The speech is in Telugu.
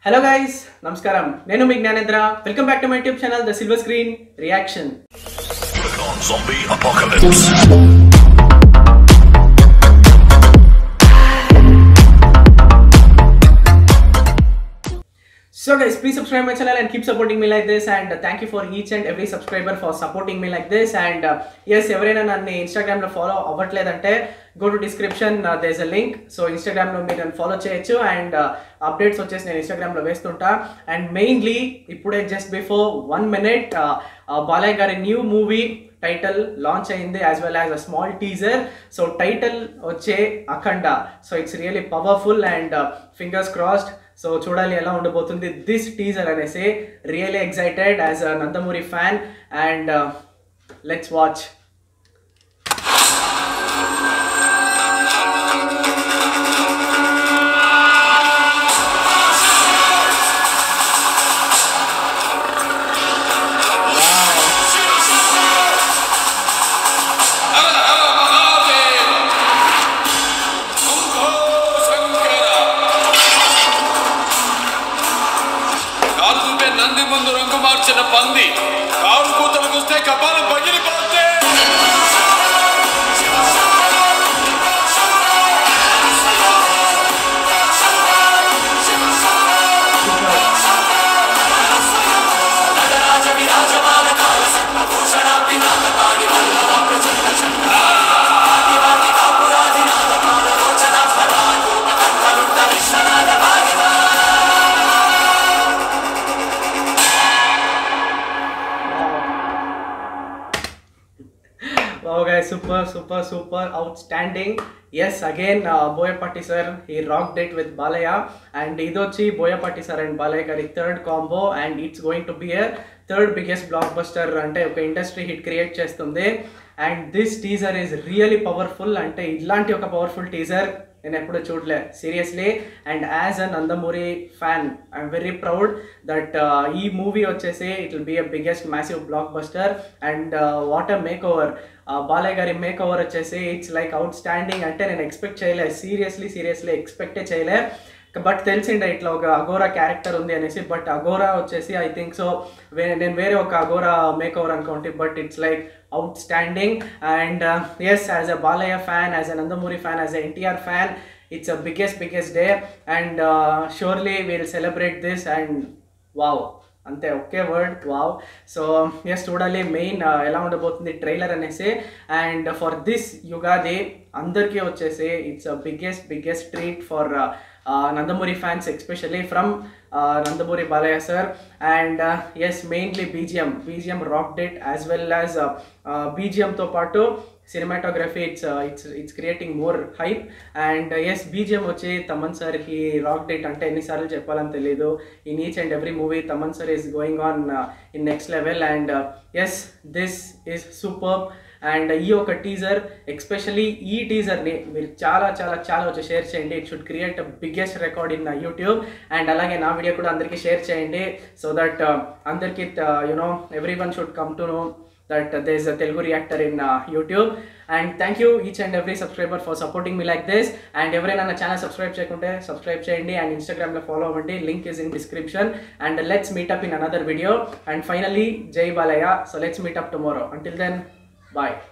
హలో గైస్ నమస్కారం నేను మీ Gnanendra welcome back to my YouTube channel the silver screen reaction on Zombie Apocalypse. So guys, please subscribe my channel and keep supporting me like this and uh, thank you for each and every subscriber for supporting me like this and uh, yes ఎవరైనా నన్ను ఇన్స్టాగ్రామ్లో ఫాలో అవ్వట్లేదంటే go to description there's a link so ఇన్స్టాగ్రామ్లో మీరు నన్ను ఫాలో చేయొచ్చు అండ్ అప్డేట్స్ వచ్చేసి నేను ఇన్స్టాగ్రామ్లో వేస్తుంటా అండ్ మెయిన్లీ ఇప్పుడే just before one minute Balayya గారి న్యూ మూవీ టైటిల్ లాంచ్ అయింది as well as a small teaser so title వచ్చే Akhanda so it's really powerful and fingers crossed so చూడాలి ఎలా ఉండబోతుంది దిస్ టీజర్ అనేసి really excited as a Nandamuri fan and let's watch Hara Hara Mahadeva Shambho Shankara కారు చూపే నంది ముందు రంగు మార్చిన పంది కారు కూతలకు వస్తే కపాలం పగిలిపోతే Wow guys, super, super, super outstanding. Yes, again, uh, Boyapatti sir, he rocked it with Balaya. And idochi Boyapatti sir and Balaya gari third combo and it's going to be a third biggest blockbuster అంటే ఒక ఇండస్ట్రీ హిట్ క్రియేట్ చేస్తుంది and this teaser is really powerful అంటే ఇలాంటి ఒక పవర్ఫుల్ టీజర్ నేను ఎప్పుడు చూడలే seriously and as a Nandamuri fan I'm very proud that ఈ మూవీ వచ్చేసి it will be a biggest massive blockbuster and what a makeover Balayya గారి మేక్ ఓవర్ వచ్చేసి ఇట్స్ లైక్ అవుట్ స్టాండింగ్ అంటే నేను ఎక్స్పెక్ట్ చేయలే సీరియస్లీ సీరియస్లీ ఎక్స్పెక్టే చేయలే బట్ తెలిసిండే ఇట్లా ఒక అగోరా క్యారెక్టర్ ఉంది అనేసి బట్ అగోరా వచ్చేసి ఐ థింక్ సో నేను వేరే ఒక అగోరా మేక్ ఓవర్ అనుకోండి but it's like outstanding and yes as a Balayya fan as a Nandamuri fan as a NTR fan it's a biggest biggest day and surely will celebrate this and wow అంతే ఒకే వర్డ్ వావ్ సో ఎస్ చూడాలి మెయిన్ ఎలా ఉండబోతుంది ట్రైలర్ అనేసి అండ్ ఫర్ దిస్ యుగాది అందరికీ వచ్చేసి it's a biggest biggest treat for Nandamuri fans especially from Nandamuri Balayya sir and yes mainly BGM BGM rocked as well as బీజిఎంతో పాటు cinematography it's it's it's creating more hype and yes BGM వచ్చి Thaman sir he rocked అంటే ఎన్నిసార్లు చెప్పాలని తెలియదు in each and every movie Thaman sir is going on in next level and yes this is super and ఈ ఒక టీజర్ ఎక్స్పెషలీ ఈ టీజర్ని మీరు చాలా చాలా చాలా వచ్చి షేర్ చేయండి it should create biggest record in YouTube and అలాగే నా వీడియో కూడా అందరికీ షేర్ చేయండి సో దట్ అందరికీ you know everyone should come to know that there is a Telugu reactor in YouTube and thank you each and every subscriber for supporting మీ లైక్ దిస్ అండ్ ఎవరైనా నా ఛానల్ సబ్స్క్రైబ్ చేయకుంటే సబ్స్క్రైబ్ చేయండి అండ్ ఇన్స్టాగ్రామ్లో ఫాలో అవ్వండి link is in description and let's meet up in another video and finally Jai Balayya so let's meet up tomorrow until then bye